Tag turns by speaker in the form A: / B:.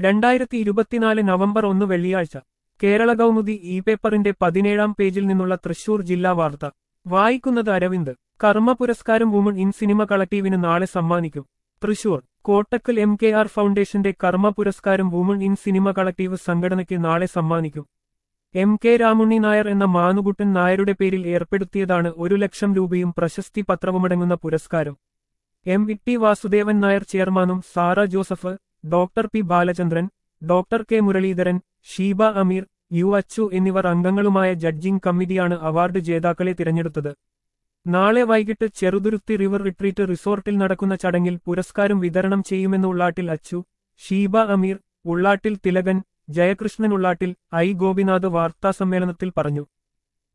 A: രണ്ടായിരത്തി ഇരുപത്തിനാല് നവംബർ ഒന്ന് വെള്ളിയാഴ്ച കേരള കൗമുദി ഇ പേപ്പറിന്റെ പതിനേഴാം പേജിൽ നിന്നുള്ള തൃശൂർ ജില്ലാ വാർത്ത വായിക്കുന്നത് അരവിന്ദ് കർമ്മ പുരസ്കാരം വുമൺ ഇൻ സിനിമ കളക്ടീവിന് നാളെ സമ്മാനിക്കും Thrissur Kottakkal M K R ഫൗണ്ടേഷന്റെ കർമ്മ പുരസ്കാരം വുമൺ ഇൻ സിനിമ കളക്ടീവ് സംഘടനയ്ക്ക് നാളെ സമ്മാനിക്കും എം കെ രാമുണ്ണി നായർ എന്ന മാനുകുട്ടൻ നായരുടെ പേരിൽ ഏർപ്പെടുത്തിയതാണ് ഒരു ലക്ഷം രൂപയും പ്രശസ്തി പത്രവുമടങ്ങുന്ന പുരസ്കാരം M V T Vasudevan Nair ചെയർമാനും Sara Joseph doctor P Balachandran doctor K Muraleedharan Sheeba Ameer U Achu എന്നിവർ അംഗങ്ങളുമായ ജഡ്ജിംഗ് കമ്മിറ്റിയാണ് അവാർഡ് ജേതാക്കളെ തിരഞ്ഞെടുത്തത് നാളെ വൈകിട്ട് ചെറുതുരുത്തി റിവർ റിട്രീറ്റ് റിസോർട്ടിൽ നടക്കുന്ന ചടങ്ങിൽ പുരസ്കാരം വിതരണം ചെയ്യുമെന്ന് ഉള്ളാട്ടിൽ അച്ചു ഷീബ അമീർ ഉള്ളാട്ടിൽ തിലകൻ ജയകൃഷ്ണൻ ഉള്ളാട്ടിൽ ഐ ഗോപിനാഥ് വാർത്താസമ്മേളനത്തിൽ പറഞ്ഞു